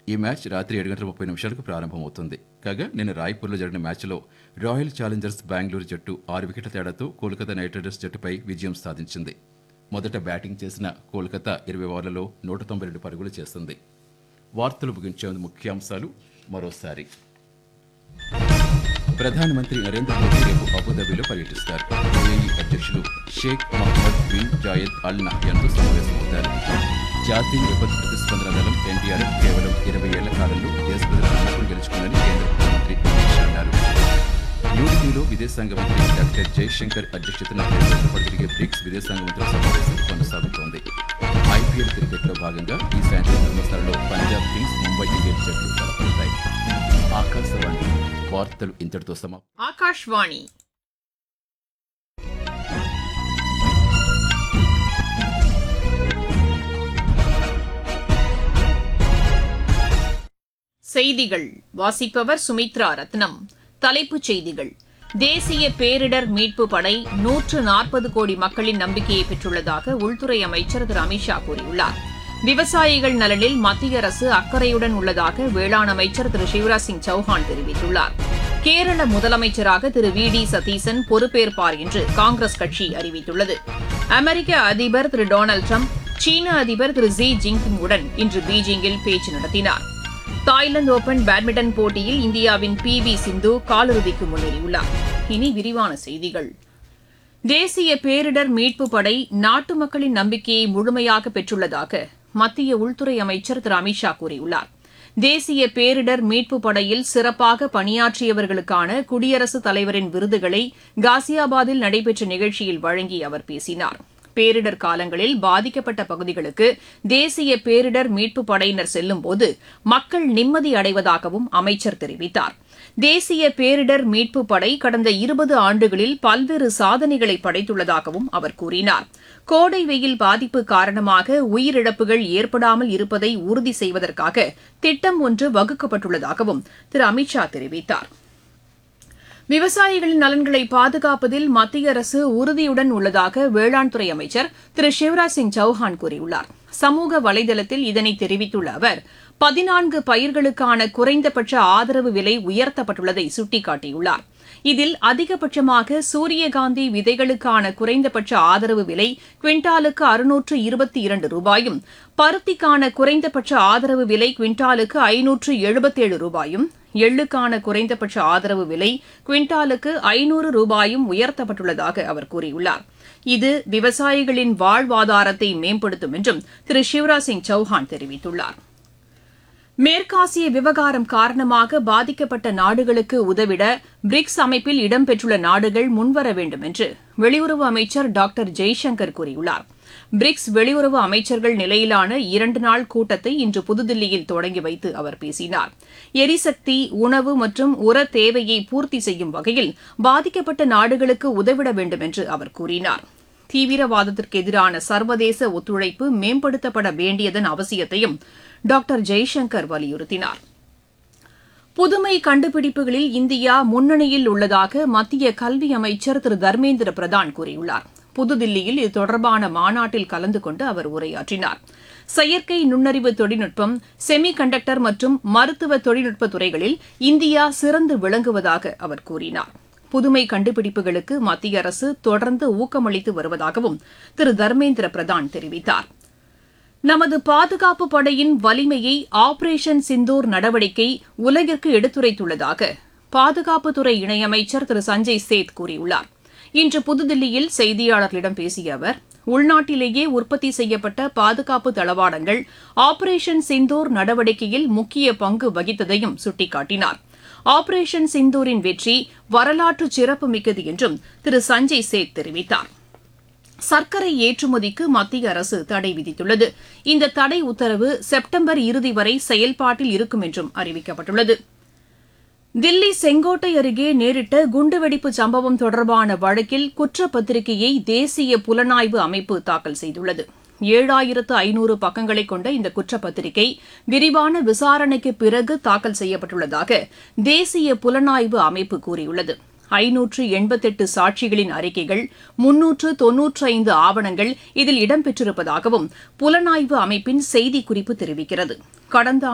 ఈ మ్యాచ్ రాత్రి ఏడు గంటల ముప్పై నిమిషాలకు ప్రారంభమవుతుంది కాగా నిన్న రాయ్పూర్లో జరిగిన మ్యాచ్లో రాయల్ ఛాలెంజర్స్ బెంగళూరు జట్టు ఆరు వికెట్ల తేడాతో కోల్కతా నైట్ రైడర్స్ జట్టుపై విజయం సాధించింది మొదట బ్యాటింగ్ చేసిన కోల్కతా ఇరవై ఓవర్లలో నూట తొంభై రెండు పరుగులు చేస్తుంది వార్తలు ముగించే ముందు ముఖ్యాంశాలు మరోసారి ప్రధానమంత్రి నరేంద్ర మోదీ రేపు అబుదాబిలో పర్యటిస్తారు యుఏఈ అధ్యక్షులు Sheikh Mohammed bin Zayed Al నహ్యాన్తో సమావేశమవుతారు జాతీయ విపత్తు ప్రతిస్పందన దళం ఎన్డీఆర్ఎఫ్ కేవలం ఇరవై ఏళ్ల కాలంలో దేశ ప్రజల నమ్మకం గెలుచుకుందని కేంద్ర హోంమంత్రి అమిత్ షా అన్నారు న్యూఢిల్లీలో విదేశాంగ మంత్రి డాక్టర్ జయశంకర్ అధ్యక్షతన రెండు రోజుల పాటు జరిగే బ్రిక్స్ విదేశాంగ మంత్రుల సమావేశం కొనసాగుతోంది ఐపీఎల్ క్రికెట్లో భాగంగా ఈ సాయంత్రం ధర్మస్థలంలో పంజాబ్ కింగ్స్ ముంబై ఇండియన్స్ జట్లు తలపడతాయి ఆకాశవాణి వార్తలు ఇంతటితో సమాప్తం ఆకాశవాణి செய்திகள் வாசிப்பவர் சுமித்ரா ரத்னம் தலைப்புச் செய்திகள் தேசிய பேரிடர் மீட்பு படை நூற்று நாற்பது கோடி மக்களின் நம்பிக்கையை பெற்றுள்ளதாக உள்துறை அமைச்சர் திரு அமித்ஷா கூறியுள்ளார் விவசாயிகள் நலனில் மத்திய அரசு அக்கறையுடன் உள்ளதாக வேளாண் அமைச்சர் திரு சிவராஜ் சிங் சௌஹான் தெரிவித்துள்ளார் கேரள முதலமைச்சராக திரு வி டி சதீசன் பொறுப்பேற்பார் என்று காங்கிரஸ் கட்சி அறிவித்துள்ளது அமெரிக்க அதிபர் திரு டொனால்டு ட்ரம்ப் சீன அதிபர் திரு ஜி ஜின்பிங்குடன் இன்று பீஜிங்கில் பேச்சு நடத்தினார் தாய்லாந்து ஓபன் பேட்மிண்டன் போட்டியில் இந்தியாவின் பி வி சிந்து காலிறுதிக்கு முன்னேறியுள்ளார் இனி விரிவான செய்திகள் தேசிய பேரிடர் மீட்பு படை நாட்டு மக்களின் நம்பிக்கையை முழுமையாக பெற்றுள்ளதாக மத்திய உள்துறை அமைச்சர் திரு அமித்ஷா கூறியுள்ளார் தேசிய பேரிடர் மீட்பு படையில் சிறப்பாக பணியாற்றியவர்களுக்கான குடியரசுத் தலைவரின் விருதுகளை காசியாபாத்தில் நடைபெற்ற நிகழ்ச்சியில் வழங்கி அவர் பேசினார் பேரிடர் காலங்களில் பாதிக்கப்பட்ட பகுதிகளுக்கு தேசிய பேரிடர் மீட்பு படையினர் செல்லும்போது மக்கள் நிம்மதி அடைவதாகவும் அமைச்சர் தெரிவித்தார் தேசிய பேரிடர் மீட்பு படை கடந்த இருபது ஆண்டுகளில் பல்வேறு சாதனைகளை படைத்துள்ளதாகவும் அவர் கூறினார் கோடை வெயில் பாதிப்பு காரணமாக உயிரிழப்புகள் ஏற்படாமல் இருப்பதை உறுதி செய்வதற்காக திட்டம் ஒன்று வகுக்கப்பட்டுள்ளதாகவும் திரு அமித்ஷா தெரிவித்தார் விவசாயிகளின் நலன்களை பாதுகாப்பதில் மத்திய அரசு உறுதியுடன் உள்ளதாக வேளாண் துறை அமைச்சர் திரு சிவராஜ் சிங் சௌஹான் கூறியுள்ளார் சமூக வலைதளத்தில் இதனை தெரிவித்துள்ள அவர் பதினான்கு பயிர்களுக்கான குறைந்தபட்ச ஆதரவு விலை உயர்த்தப்பட்டுள்ளதை சுட்டிக்காட்டியுள்ளார் இதில் அதிகபட்சமாக சூரியகாந்தி விதைகளுக்கான குறைந்தபட்ச ஆதரவு விலை குவிண்டாலுக்கு அறுநூற்று இருபத்தி இரண்டு ரூபாயும் பருத்திக்கான குறைந்தபட்ச ஆதரவு விலை குவிண்டாலுக்கு ஐநூற்று எழுபத்தேழு ரூபாயும் எள்ளுக்கான குறைந்தபட்ச ஆதரவு விலை குவிண்டாலுக்கு ஐநூறு ரூபாயும் உயர்த்தப்பட்டுள்ளதாக அவர் கூறியுள்ளார் இது விவசாயிகளின் வாழ்வாதாரத்தை மேம்படுத்தும் என்றும் திரு சிவராஜ் சிங் சௌஹான் தெரிவித்துள்ளார் மேற்காசிய விவகாரம் காரணமாக பாதிக்கப்பட்ட நாடுகளுக்கு உதவிட பிரிக்ஸ் அமைப்பில் இடம்பெற்றுள்ள நாடுகள் முன்வர வேண்டும் என்று வெளியுறவு அமைச்சர் டாக்டர் ஜெய்சங்கர் கூறியுள்ளார் பிரிக்ஸ் வெளியுறவு அமைச்சர்கள் நிலையிலான இரண்டு நாள் கூட்டத்தை இன்று புதுதில்லியில் தொடங்கி வைத்து அவர் பேசினார் எரிசக்தி உணவு மற்றும் உர தேவையை பூர்த்தி செய்யும் வகையில் பாதிக்கப்பட்ட நாடுகளுக்கு உதவிட வேண்டும் என்று அவர் கூறினார் தீவிரவாதத்திற்கு எதிரான சர்வதேச ஒத்துழைப்பு மேம்படுத்தப்பட வேண்டியதன் அவசியத்தையும் டாக்டர் ஜெய்சங்கர் வலியுறுத்தினார் புதுமை கண்டுபிடிப்புகளில் இந்தியா முன்னணியில் உள்ளதாக மத்திய கல்வி அமைச்சர் திரு தர்மேந்திர பிரதான் கூறியுள்ளார் புதுதில்லியில் இது தொடர்பான மாநாட்டில் கலந்து கொண்டு அவர் உரையாற்றினார் செயற்கை நுண்ணறிவு தொழில்நுட்பம் செமி கண்டக்டர் மற்றும் மருத்துவ தொழில்நுட்ப துறைகளில் இந்தியா சிறந்து விளங்குவதாக அவர் கூறினார் புதுமை கண்டுபிடிப்புகளுக்கு மத்திய அரசு தொடர்ந்து ஊக்கமளித்து வருவதாகவும் திரு தர்மேந்திர பிரதான் தெரிவித்தார் நமது பாதுகாப்பு படையின் வலிமையை ஆபரேஷன் சிந்தூர் நடவடிக்கை உலகிற்கு எடுத்துரைத்துள்ளதாக பாதுகாப்புத்துறை இணையமைச்சர் திரு சஞ்சய் சேத் கூறியுள்ளார் இன்று புதுதில்லியில் செய்தியாளர்களிடம் பேசிய அவர் உள்நாட்டிலேயே உற்பத்தி செய்யப்பட்ட பாதுகாப்பு தளவாடங்கள் ஆபரேஷன் சிந்தூர் நடவடிக்கையில் முக்கிய பங்கு வகித்ததையும் சுட்டிக்காட்டினார் ஆபரேஷன் சிந்தூரின் வெற்றி வரலாற்று சிறப்புமிக்கது என்றும் திரு சஞ்சய் சேத் தெரிவித்தார் சர்க்கரை ஏற்றுமதிக்கு மத்திய அரசு தடை விதித்துள்ளது இந்த தடை உத்தரவு செப்டம்பர் இறுதி வரை செயல்பாட்டில் இருக்கும் என்றும் அறிவிக்கப்பட்டுள்ளது தில்லி செங்கோட்டை அருகே நேரிட்ட குண்டுவெடிப்பு சம்பவம் தொடர்பான வழக்கில் குற்றப்பத்திரிகையை தேசிய புலனாய்வு அமைப்பு தாக்கல் செய்துள்ளது ஏழாயிரத்து ஐநூறு பக்கங்களை கொண்ட இந்த குற்றப்பத்திரிகை விரிவான விசாரணைக்கு பிறகு தாக்கல் செய்யப்பட்டுள்ளதாக தேசிய புலனாய்வு அமைப்பு கூறியுள்ளது ஐநூற்று எண்பத்தெட்டு சாட்சிகளின் அறிக்கைகள் முன்னூற்று தொன்னூற்றி ஐந்து ஆவணங்கள் இதில் இடம்பெற்றிருப்பதாகவும் புலனாய்வு அமைப்பின் செய்திக்குறிப்பு தெரிவிக்கிறது கடந்த